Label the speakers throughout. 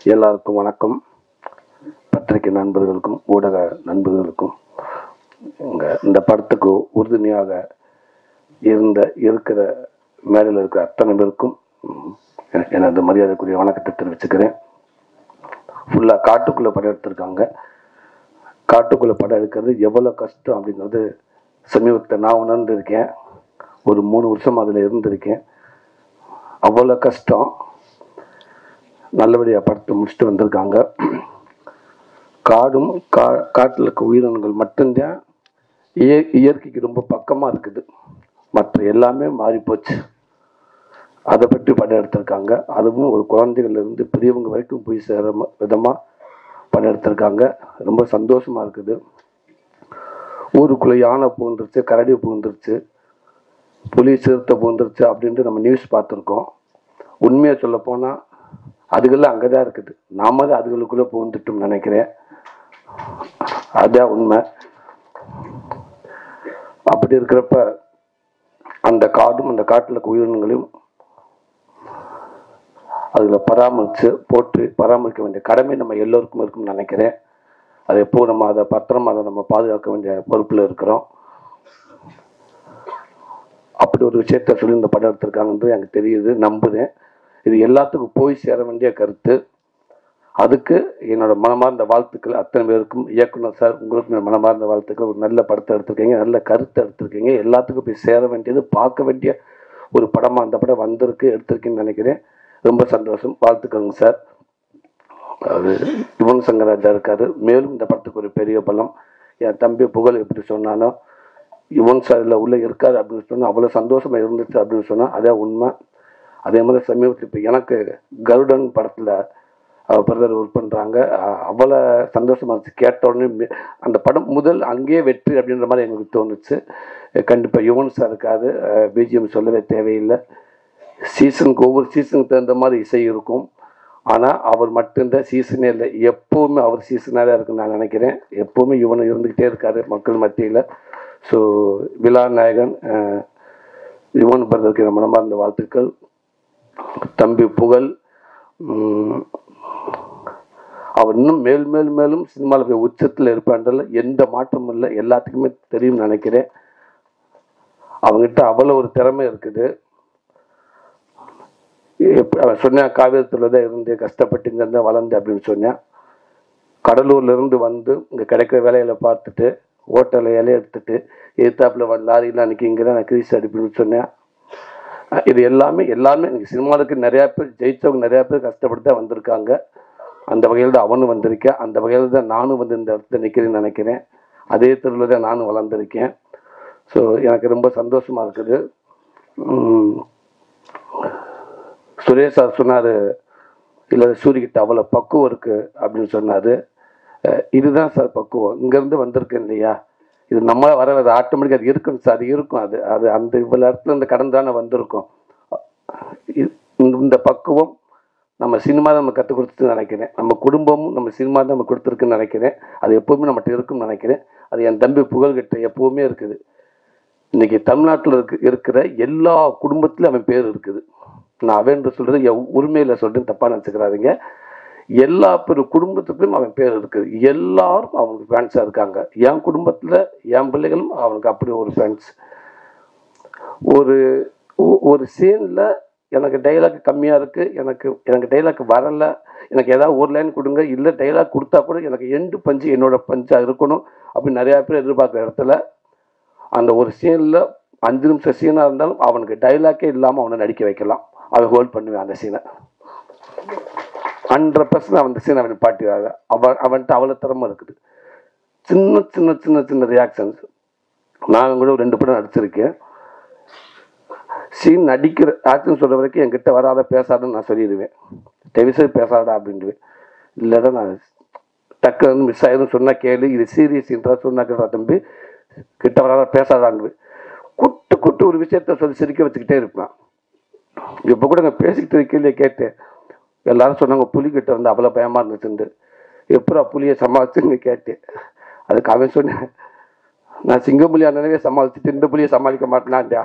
Speaker 1: எல்லாருக்கும் வணக்கம் பத்திரிகை நண்பர்களுக்கும் ஊடக நண்பர்களுக்கும் இங்க இந்த படத்துக்கு உறுதுணையாக இருந்த இருக்கிற மேடையில் இருக்கிற அத்தனை பேருக்கும் ம், என- எனது மரியாதைக்குரிய வணக்கத்தை தெரிவிச்சுக்கிறேன் ஃபுல்லாக காட்டுக்குள்ளே படம் எடுத்திருக்காங்க காட்டுக்குள்ளே படம் எடுக்கிறது எவ்வளோ கஷ்டம் அப்படிங்கிறது சமீபத்தில் நான் உணர்ந்திருக்கேன் ஒரு மூணு வருஷம் அதில் இருந்திருக்கேன் அவ்வளோ கஷ்டம் நல்லபடியாக படத்தை முடிச்சுட்டு வந்திருக்காங்க காடும் கா காட்டில் இருக்க உயிரினங்கள் மட்டும்தான் இய இயற்கைக்கு ரொம்ப பக்கமாக இருக்குது மற்ற எல்லாமே மாறி போச்சு அதை பற்றி படம் எடுத்திருக்காங்க அதுவும் ஒரு குழந்தைகள்ல இருந்து பெரியவங்க வரைக்கும் போய் சேர விதமாக படம் எடுத்திருக்காங்க ரொம்ப சந்தோஷமாக இருக்குது ஊருக்குள்ளே யானை பூந்துருச்சு கரடி பூந்துருச்சு புலி சிறுத்தை பூந்துருச்சு அப்படின்ட்டு நம்ம நியூஸ் பார்த்துருக்கோம் உண்மையை சொல்ல போனால் அதுகெல்லாம் அங்கே தான் இருக்குது நாம தான் அதுகளுக்குள்ளே பூந்துட்டோம்னு நினைக்கிறேன் அதான் உண்மை அப்படி இருக்கிறப்ப அந்த காடும் அந்த காட்டில் இருக்க உயிரினங்களையும் அதில் பராமரித்து போட்டு பராமரிக்க வேண்டிய கடமை நம்ம எல்லோருக்கும் இருக்கும்னு நினைக்கிறேன் அது எப்போ நம்ம அதை பத்திரமா அதை நம்ம பாதுகாக்க வேண்டிய பொறுப்பில் இருக்கிறோம் அப்படி ஒரு விஷயத்த சொல்லி இந்த படம் எடுத்திருக்காங்கன்றது எனக்கு தெரியுது நம்புகிறேன் இது எல்லாத்துக்கும் போய் சேர வேண்டிய கருத்து அதுக்கு என்னோட மனமார்ந்த வாழ்த்துக்கள் அத்தனை பேருக்கும் இயக்குனர் சார் உங்களுக்கும் என் மனமார்ந்த வாழ்த்துக்கள் ஒரு நல்ல படத்தை எடுத்திருக்கீங்க நல்ல கருத்தை எடுத்திருக்கீங்க எல்லாத்துக்கும் போய் சேர வேண்டியது பார்க்க வேண்டிய ஒரு படமாக அந்த படம் வந்திருக்கு எடுத்திருக்கேன்னு நினைக்கிறேன் ரொம்ப சந்தோஷம் வாழ்த்துக்கள்ங்க சார் அது யுவன் சங்கராஜா இருக்காரு மேலும் இந்த படத்துக்கு ஒரு பெரிய பலம் என் தம்பி புகழ் எப்படி சொன்னானோ யுவன் சார் இதில் உள்ளே இருக்காரு அப்படின்னு சொன்னால் அவ்வளோ சந்தோஷமாக இருந்துச்சு அப்படின்னு சொன்னால் அதே உண்மை அதே மாதிரி சமீபத்தில் இப்போ எனக்கு கருடன் படத்தில் பிரதர் ஒர்க் பண்ணுறாங்க அவ்வளோ சந்தோஷமாக இருந்துச்சு கேட்ட உடனே மே- அந்த படம் முதல் அங்கேயே வெற்றி அப்படின்ற மாதிரி எங்களுக்கு தோணுச்சு கண்டிப்பாக யுவன் சார் இருக்காரு பிஜிஎம் சொல்லவே தேவையில்லை சீசனுக்கு ஒவ்வொரு சீசனுக்கு தகுந்த மாதிரி இசை இருக்கும் ஆனால் அவர் மட்டும்தான் சீசனே இல்லை எப்போவுமே அவர் சீசனாக தான் இருக்குன்னு நான் நினைக்கிறேன் எப்போவுமே இவன் இருந்துக்கிட்டே இருக்காரு மக்கள் மத்தியில் ஸோ விழா நாயகன் அஹ், யுவன் பிரதருக்கு நம்ம மனமார்ந்த வாழ்த்துக்கள் தம்பி புகழ் உம், அவர் இன்னும் மேல் மேல் மேலும் சினிமாவில் போய் உச்சத்தில் இருப்பான்றதுல எந்த மாற்றமும் இல்லை எல்லாத்துக்குமே தெரியும் நினைக்கிறேன் அவங்ககிட்ட அவ்வளோ ஒரு திறமை இருக்குது எப்ப- அவன் சொன்னேன் காவேரத்தில் தான் இருந்து கஷ்டப்பட்டு இங்கே தான் வளர்ந்து அப்படின்னு சொன்னேன் கடலூர்ல இருந்து வந்து இங்கே கிடைக்கிற வேலையில பார்த்துட்டு ஹோட்டலில் இலைய எடுத்துட்டு எதிர்த்தாப்புல வ- லாரிலாம் நிற்கி இங்கே தான் நான் கிரீஸ் அடிப்புன்னு சொன்னேன் அஹ் இது எல்லாமே எல்லாமே எனக்கு சினிமாவுக்கு நிறையா பேர் ஜெயிச்சவங்க நிறையா பேர் கஷ்டப்பட்டு தான் வந்திருக்காங்க அந்த வகையில் தான் அவனும் வந்திருக்கேன் அந்த வகையில் தான் நானும் வந்து இந்த இடத்துல நிற்கிறேன்னு நினைக்கிறேன் அதே தெருவில் தான் நானும் வளர்ந்துருக்கேன் ஸோ எனக்கு ரொம்ப சந்தோஷமா இருக்குது உம், சுரேஷ் சார் சொன்னார் இல்லை சூரியகிட்ட அவ்வளோ பக்குவம் இருக்குது அப்படின்னு சொன்னார் இதுதான் சார் பக்குவம் இங்கேருந்து வந்திருக்கு இல்லையா இது நம்ம வர அது ஆட்டோமேட்டிக்காக அது இருக்கும் சார் இருக்கும் அது அது அந்த இவ்வளோ இடத்துல இந்த கடன் தானே வந்திருக்கும் இது- இந்த- இந்த பக்குவம் நம்ம சினிமா தான் நம்ம கற்றுக் கொடுத்துட்டு நினைக்கிறேன் நம்ம குடும்பமும் நம்ம சினிமா தான் நம்ம கொடுத்துருக்குன்னு நினைக்கிறேன் அது எப்போவுமே நம்மகிட்ட இருக்கும்னு நினைக்கிறேன் அது என் தம்பி புகழ்கிட்ட எப்போவுமே இருக்குது இன்னைக்கு தமிழ்நாட்டில் இருக்கு இருக்கிற எல்லா குடும்பத்திலும் அவன் பேர் இருக்குது நான் அவன் சொல்றது என் உரிமையில சொல்றேன் தப்பா நினச்சிக்கிறாருங்க எல்லா பேர் குடும்பத்துக்கும் அவன் பேர் இருக்குது எல்லாரும் அவனுக்கு ஃபேன்ஸாக இருக்காங்க என் குடும்பத்தில் என் பிள்ளைகளும் அவனுக்கு அப்படி ஒரு ஃபேன்ஸ் ஒரு ஒ- ஒரு சீனில் எனக்கு டைலாக் கம்மியாக இருக்குது எனக்கு எனக்கு டைலாக் வரலை எனக்கு ஏதாவது ஒரு லைன் கொடுங்க இல்லை டைலாக் கொடுத்தா கூட எனக்கு எண்டு பஞ்சு என்னோட பஞ்சாக இருக்கணும் அப்படின்னு நிறையா பேர் எதிர்பார்க்குற இடத்துல அந்த ஒரு சீனில் அஞ்சு நிமிஷம் சீனாக இருந்தாலும் அவனுக்கு டைலாக்கே இல்லாமல் அவனை நடிக்க வைக்கலாம் அவன் ஹோல்ட் பண்ணுவேன் அந்த சீனை ஹண்ட்ரட் பர்சன்ட் அவன் அந்த சீனை அவன் பாட்டிவாங்க அவன் அவன்கிட்ட அவ்வளோ திறமை இருக்குது சின்ன சின்ன சின்ன சின்ன ரியாக்ஷன்ஸ் நான் கூட ஒரு ரெண்டு படம் நடிச்சிருக்கேன் சீன் நடிக்கிற ஆக்ஷன் சொல்கிற வரைக்கும் என்கிட்ட வராத பேசாதன்னு நான் சொல்லிடுவேன் தயவுசெய்து பேசாதடா அப்படின்ட்டுவேன் இல்லைடா நான் டக்கு வந்து மிஸ் ஆயிரும் சொன்னால் கேளு இது சீரியஸ் இன்ட்ரா சொன்னா கேட்டா தம்பி கிட்ட வராத பேசாதான்னு குட்டு குட்டு ஒரு விஷயத்த சொல்லி சிரிக்க வச்சுக்கிட்டே இருப்பேன் இப்போ கூட நான் பேசிக்கிட்டு இருக்கையிலே கேட்டேன் எல்லாரும் சொன்னாங்க புலிகிட்ட வந்து அவ்வளோ பயமாக இருந்துச்சுண்டு எப்படா புலியை சமாளிச்சுன்னு கேட்டேன் அதுக்கு அவன் சொன்னேன் நான் சிங்கப்புலியா நினைவே சமாளிச்சுட்டு இந்த புலியை சமாளிக்க மாட்டேனான்டா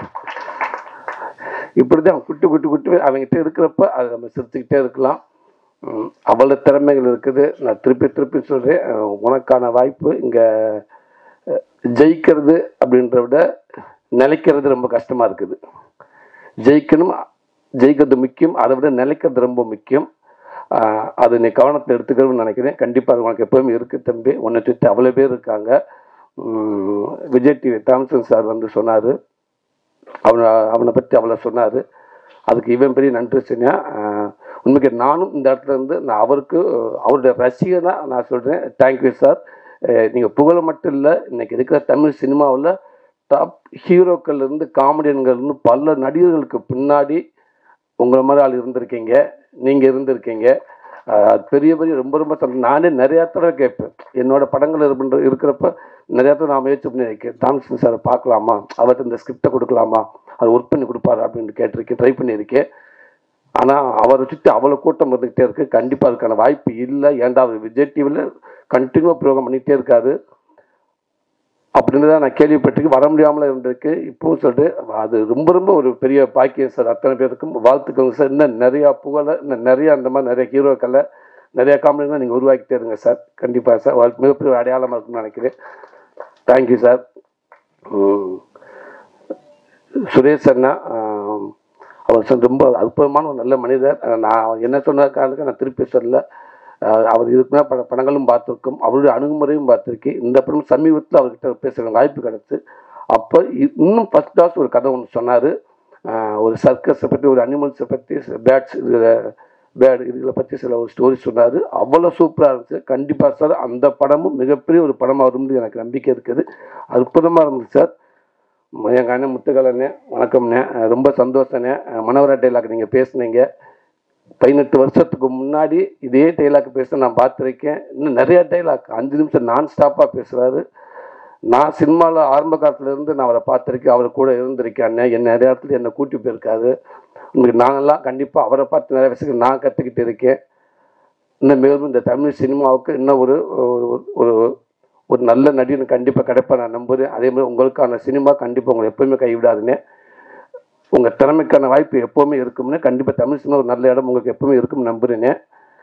Speaker 1: இப்படிதான் குட்டு குட்டு குட்டு அவங்ககிட்ட இருக்கிறப்ப அதை நம்ம சிரிச்சுக்கிட்டே இருக்கலாம் ம், அவ்வளோ திறமைகள் இருக்குது நான் திருப்பி திருப்பி சொல்கிறேன் உனக்கான வாய்ப்பு இங்கே ஜெயிக்கிறது அப்படின்றத விட நிலைக்கிறது ரொம்ப கஷ்டமாக இருக்குது ஜெயிக்கணும் ஜெயிக்கிறது முக்கியம் அதை விட நிலைக்கிறது ரொம்ப முக்கியம் ஆஹ் அது நீ கவனத்தில் எடுத்துக்கணும்னு நினைக்கிறேன் கண்டிப்பாக அது உனக்கு எப்பவுமே இருக்குது தம்பி உன்னை சுற்றி அவ்வளோ பேர் இருக்காங்க உம், விஜய் டிவி தாம்சன் சார் வந்து சொன்னார் அவனை அவனை பற்றி அவ்வளோ சொன்னார் அதுக்கு இவன் பெரிய நன்றி சொன்னா உண்மைக்கு நானும் இந்த இடத்துல இருந்து நான் அவருக்கு அவருடைய ரசிகனா நான் சொல்கிறேன் தேங்க்யூ சார் நீங்கள் புகழ மட்டும் இல்லை இன்னைக்கு இருக்கிற தமிழ் சினிமாவில் டாப் ஹீரோக்கள் இருந்து காமெடியன்கள் இருந்து பல நடிகர்களுக்கு பின்னாடி உங்களை மாதிரி ஆள் இருந்திருக்கீங்க நீங்கள் இருந்திருக்கீங்க அஹ் அது பெரிய பெரிய ரொம்ப ரொம்ப சந்தோஷம். நானே நிறையா தடவை கேட்பேன் என்னோட படங்கள் இருக்கின்ற இருக்கிறப்ப நிறையா தடவை நான் முயற்சி பண்ணி இருக்கேன் தாம்சன் சாரை பார்க்கலாமா அவர்கிட்ட இந்த ஸ்கிரிப்டை கொடுக்கலாமா அது ஒர்க் பண்ணி கொடுப்பாரு அப்படின்னு கேட்டிருக்கேன் ட்ரை பண்ணியிருக்கேன் ஆனால் அவரை சுற்றி அவ்வளோ கூட்டம் இருந்துகிட்டே இருக்கு கண்டிப்பாக அதுக்கான வாய்ப்பு இல்லை ஏன்டா அவர் விஜய் டிவியில் கண்டினியூவாக ப்ரோக்ராம் பண்ணிகிட்டே இருக்காரு அப்படின்னு தான் நான் கேள்விப்பட்டிருக்கு வர முடியாமல் இருந்திருக்கு இப்பவும் சொல்லிட்டு அது ரொம்ப ரொம்ப ஒரு பெரிய பாக்கியம் சார் அத்தனை பேருக்கும் வாழ்த்துக்கள் சார் இன்னும் நிறையா புகழை இன்னும் நிறையா அந்த மாதிரி நிறைய ஹீரோக்களை நிறைய காமெடிகளை நீங்கள் உருவாக்கிட்டே இருங்க சார் கண்டிப்பாக சார் வாழ்த்து மிகப்பெரிய அடையாளமாக இருக்கும்னு நினைக்கிறேன் தேங்க்யூ சார் சுரேஷ் அண்ணா ஆம், அவர் சொன்ன ரொம்ப அற்புதமான ஒரு நல்ல மனிதர் அஹ் நான் என்ன சொன்ன காரணத்துக்கு நான் திருப்பி சொல்லல அஹ் அவர் இதுக்குமே பல படங்களும் பார்த்துருக்கோம் அவருடைய அணுகுமுறையும் பார்த்துருக்கேன் இந்த படம் சமீபத்தில் அவர்கிட்ட பேசுகிற வாய்ப்பு கிடைச்சு அப்போ இ- இன்னும் ஃபஸ்ட் கிளாஸ் ஒரு கதை ஒன்று சொன்னார் ஒரு சர்க்கஸை பற்றி ஒரு அனிமல்ஸை பற்றி பேட்ஸ் பேட் இதுகளை பற்றி சில ஒரு ஸ்டோரி சொன்னார் அவ்வளோ சூப்பராக இருந்துச்சு கண்டிப்பாக சார் அந்த படமும் மிகப்பெரிய ஒரு படமாக வரும்னு எனக்கு நம்பிக்கை இருக்குது அற்புதமாக இருந்துச்சு சார் எங்கள் அண்ணன் முத்துக்கலண்ணே வணக்கம்ண்ணே அஹ் ரொம்ப சந்தோஷண்ணே அஹ் மனோகரா டைலாக் நீங்கள் பேசுனீங்க பதினெட்டு வருஷத்துக்கு முன்னாடி இதே டைலாக் பேச நான் பார்த்துருக்கேன் இன்னும் நிறைய டைலாக் அஞ்சு நிமிஷம் நான் ஸ்டாப்பாக பேசுகிறாரு நான் சினிமாவில் ஆரம்ப காலத்துல இருந்து நான் அவரை பார்த்துருக்கேன் அவர் கூட இருந்திருக்கேன் அண்ணன் என்ன நிறைய இடத்துல என்னை கூட்டி போயிருக்காரு உங்களுக்கு நாங்கெல்லாம் கண்டிப்பாக அவரை பார்த்து நிறைய விஷயங்கள் நான் கற்றுக்கிட்டு இருக்கேன் இன்னும் மேலும் இந்த தமிழ் சினிமாவுக்கு இன்னும் ஒரு ஒரு- ஒரு ஒரு நல்ல நடிகன் கண்டிப்பாக கிடைப்பா நான் நம்புகிறேன் அதே மாதிரி உங்களுக்கான சினிமா கண்டிப்பாக உங்களை எப்பவுமே கைவிடாதுன்னு உங்கள் திறமைக்கான வாய்ப்பு எப்போவுமே இருக்கும்னு கண்டிப்பாக தமிழ் சினிமா ஒரு நல்ல இடம் உங்களுக்கு எப்பவுமே இருக்கும்னு நம்புறேனே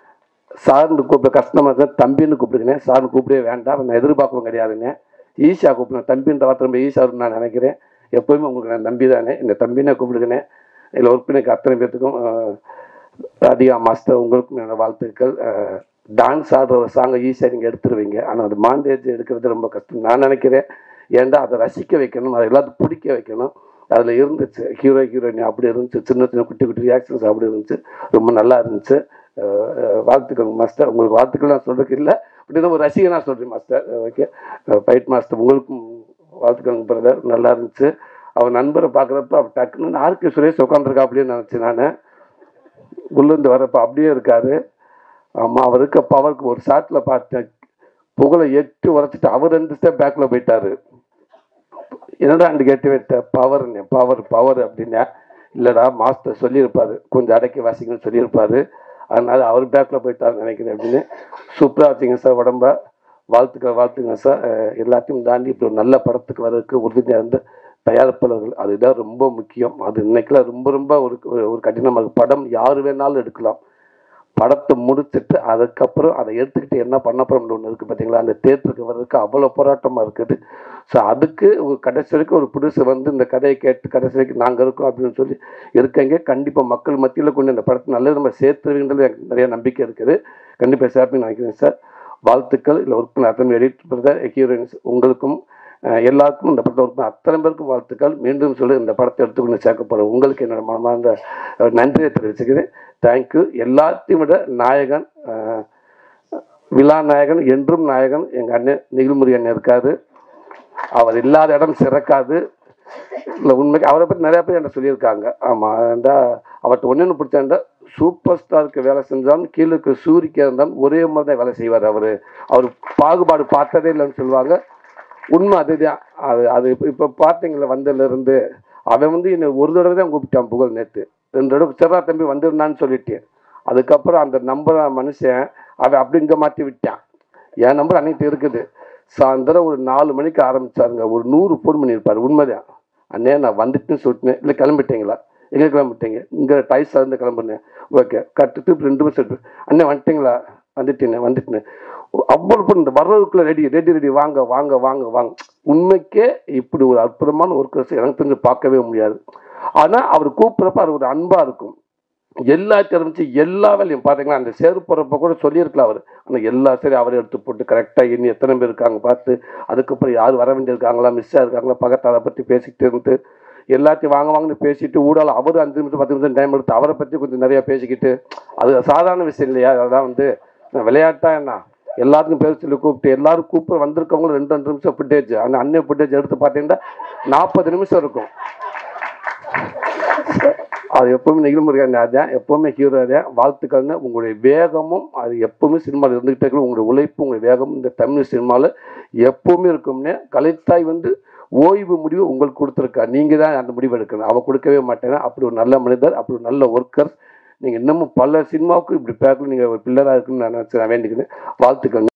Speaker 1: சார்னு கூப்பிட கஷ்டமாக இருந்தால் தம்பின்னு கூப்பிடுங்கண்ணே சார்னு கூப்பிடவே வேண்டாம் நான் எதிர்பார்க்கவும் கிடையாதுண்ணே ஈஷா கூப்பிடுங்க தம்பின்ற வார்த்தை ரொம்ப ஈஷா நான் நினைக்கிறேன் எப்போவுமே உங்களுக்கு நான் நம்பி தானே இந்த தம்பினே கூப்பிடுங்கண்ணே இதில் ஒர்க் பண்ணிக்க அத்தனை பேர்த்துக்கும் அஹ், ராதிகா மாஸ்டர் உங்களுக்கும் என்னோட வாழ்த்துக்கள் டான்ஸ் ஆடுற ஒரு சாங்கை ஈஸியாக நீங்கள் எடுத்துருவீங்க ஆனால் அது மாண்டேஜ் எடுக்கிறது ரொம்ப கஷ்டம் நான் நினைக்கிறேன் ஏன்டா அதை ரசிக்க வைக்கணும் அதை எல்லாத்துக்கும் பிடிக்க வைக்கணும் அதில் இருந்துச்சு ஹீரோ ஹீரோயின் அப்படி இருந்துச்சு சின்ன சின்ன குட்டி குட்டி ரியாக்ஷன்ஸ் அப்படி இருந்துச்சு ரொம்ப நல்லா இருந்துச்சு அஹ், அஹ், வாழ்த்துக்கள் மாஸ்டர் உங்களுக்கு வாழ்த்துக்கள் நான் சொல்றதுக்கு இல்லை அப்படின்னா ஒரு ரசிகனாக சொல்கிறேன் மாஸ்டர் ஓகே ஃபைட் மாஸ்டர் உங்களுக்கும் வாழ்த்துக்கள் பிரதர் நல்லா இருந்துச்சு அவர் நண்பரை பார்க்குறப்ப அவர் டக்குன்னு ஆர்கே சுரேஷ் உட்காந்துருக்கா அப்படின்னு நினச்சேன் நான் உள்ளேருந்து வரப்ப அப்படியே இருக்காரு ஆமாம் அவருக்கு அப்போ அவருக்கு ஒரு ஷாட்டில் பார்த்தேன் புகழை எட்டு உரைச்சிட்டு அவர் ரெண்டு ஸ்டெப் பேக்கில் போயிட்டாரு என்னடா அண்டு கேட்டு விட்ட பவர் பவர் பவர் அப்படின்னா இல்லைடா மாஸ்டர் சொல்லியிருப்பாரு கொஞ்சம் அடக்கி வாசிங்கன்னு சொல்லியிருப்பாரு அதனால அவர் பேக்கில் போயிட்டாருன்னு நினைக்கிறேன் அப்படின்னு சூப்பராக வச்சிங்க சார் உடம்ப வாழ்த்துக்கள் வாழ்த்துங்க சார் அஹ் எல்லாத்தையும் தாண்டி இப்படி ஒரு நல்ல படத்துக்கு வர்றதுக்கு உறுதியாக இருந்து தயாரிப்பாளர்கள் அதுதான் ரொம்ப முக்கியம் அது இன்னைக்கெல்லாம் ரொம்ப ரொம்ப ஒரு ஒரு கடினமாக படம் யார் வேணாலும் எடுக்கலாம் படத்தை முடிச்சுட்டு அதுக்கப்புறம் அதை எடுத்துக்கிட்டு என்ன பண்ண போகிறோம்னு ஒன்று இருக்குது பார்த்தீங்களா அந்த தேட்டருக்கு வர்றதுக்கு அவ்வளோ போராட்டமாக இருக்குது ஸோ அதுக்கு ஒரு கடைசி வரைக்கும் ஒரு புதுசு வந்து இந்த கதையை கேட்டு கடைசி வரைக்கும் நாங்கள் இருக்கோம் அப்படின்னு சொல்லி இருக்கங்க கண்டிப்பாக மக்கள் மத்தியில் கொண்டு இந்த படத்தை நல்லது நம்ம சேர்த்துருவீங்கிறது எனக்கு நிறைய நம்பிக்கை இருக்குது கண்டிப்பாக சேர்ப்பீங்க நினைக்கிறேன் சார் வாழ்த்துக்கள் இல்லை ஒர்க் பண்ண அத்தனை எடிட் பிரதர் ஹீரோயின்ஸ் உங்களுக்கும் அஹ், எல்லாருக்கும் இந்த படத்தை ஒர்க் பண்ண அத்தனை பேருக்கும் வாழ்த்துக்கள் மீண்டும் சொல்லி இந்த படத்தை எடுத்துக்கொண்டு சேர்க்க போகிறேன் உங்களுக்கு என்னோட மனமார்ந்த அஹ், நன்றியை தெரிவிச்சுக்கிறேன் தேங்க்யூ எல்லாத்தையும் விட நாயகன் அஹ், விழா நாயகன் என்றும் நாயகன் எங்கள் அண்ணன் நிகழ்முறை அண்ணன் இருக்காரு அவர் இல்லாத இடம் சிறக்காது இல்லை உண்மைக்கு அவரை பற்றி நிறைய பேர் என்ன சொல்லியிருக்காங்க ஆமாம் ஏன்டா அவர்கிட்ட ஒன்று ஒன்று பிடிச்சாண்டா சூப்பர் ஸ்டாருக்கு வேலை செஞ்சாலும் கீழே இருக்க சூரிக்கு இருந்தாலும் ஒரே மாதிரி தான் வேலை செய்வார் அவர் அவர் பாகுபாடு பார்த்ததே இல்லைன்னு சொல்லுவாங்க உண்மை அதுதான் அது அது இப்போ இப்போ பார்த்தீங்களா வந்ததுலேருந்து அவன் வந்து என்னை ஒரு தடவை தான் கூப்பிட்டான் புகழ் நேற்று ரெண்டு தடவை செவ்வா தம்பி வந்திருந்தான்னு சொல்லிட்டேன் அதுக்கப்புறம் அந்த நம்பர் மனுஷன் அவன் அப்படி இங்கே மாற்றி விட்டான் என் நம்பர் அன்னைக்கு இருக்குது சாயந்தரம் ஒரு நாலு மணிக்கு ஆரம்பிச்சாருங்க ஒரு நூறு ஃபோன் பண்ணியிருப்பாரு உண்மைதான் அண்ணே நான் வந்துட்டுன்னு சொல்லிட்டேன் இல்லை கிளம்பிட்டீங்களா எங்கே கிளம்பிட்டீங்க இங்கே டைஸ்ல இருந்து கிளம்புனேன் ஓகே கட்டுட்டு ரெண்டு நிமிஷம் இருக்கு அண்ணே வந்துட்டீங்களா வந்துட்டேனே வந்துட்டேன் அவ்வளோ பொண்ணு இந்த வர்றதுக்குள்ள ரெடி ரெடி ரெடி வாங்க வாங்க வாங்க வாங்க உண்மைக்கே இப்படி ஒரு அற்புதமான ஒர்க்கர்ஸ் எனக்கு தெரிஞ்சு பார்க்கவே முடியாது ஆனால் அவர் கூப்பிட்றப்ப அது ஒரு அன்பாக இருக்கும் எல்லா தெரிஞ்சு எல்லா வேலையும் பார்த்தீங்களா அந்த சேரு போகிறப்ப கூட சொல்லியிருக்கலாம் அவர் ஆனால் எல்லா சரி அவரை எடுத்து போட்டு கரெக்டாக இன்னும் எத்தனை பேர் இருக்காங்க பார்த்து அதுக்கப்புறம் யார் வர வேண்டியிருக்காங்களா மிஸ் ஆயிருக்காங்களா பக்கத்து அதை பற்றி பேசிக்கிட்டு இருந்து எல்லாத்தையும் வாங்க வாங்கன்னு பேசிட்டு ஊடால அவர் அஞ்சு நிமிஷம் பத்து நிமிஷம் டைம் எடுத்து அவரை பற்றி கொஞ்சம் நிறையா பேசிக்கிட்டு அது சாதாரண விஷயம் இல்லையா அதெல்லாம் வந்து விளையாட்டா என்ன எல்லாத்துக்கும் பேர் சொல்லி கூப்பிட்டு எல்லாரும் கூப்பிட்டு வந்திருக்கவங்க ரெண்டு ரெண்டு நிமிஷம் ஃபுட்டேஜ் அந்த அன்னை ஃபுட்டேஜ் எடுத்து பார்த்தீங்கன்னா நாற்பது நிமிஷம் இருக்கும் அது எப்பவுமே நிகழ்முறையான அதான் எப்பவுமே ஹீரோ அதான் வாழ்த்துக்கள்னு உங்களுடைய வேகமும் அது எப்பவுமே சினிமாவில் இருந்துகிட்டே இருக்கணும் உங்களுடைய உழைப்பு உங்களுடைய வேகம் இந்த தமிழ் சினிமாவில் எப்பவுமே இருக்கும்னு கலைத்தாய் வந்து ஓய்வு முடிவு உங்களுக்கு கொடுத்துருக்கா நீங்கள் தான் அந்த முடிவு எடுக்கணும் அவ கொடுக்கவே மாட்டேன்னா அப்படி ஒரு நல்ல மனிதர் அப்படி ஒரு நல்ல ஒர்க்கர் நீங்கள் இன்னமும் பல சினிமாவுக்கு இப்படி பேக்கல நீங்கள் ஒரு பில்லராக இருக்குன்னு நான் நினச்சி நான் வேண்டிக்கிறேன் வாழ்த்துக்கள்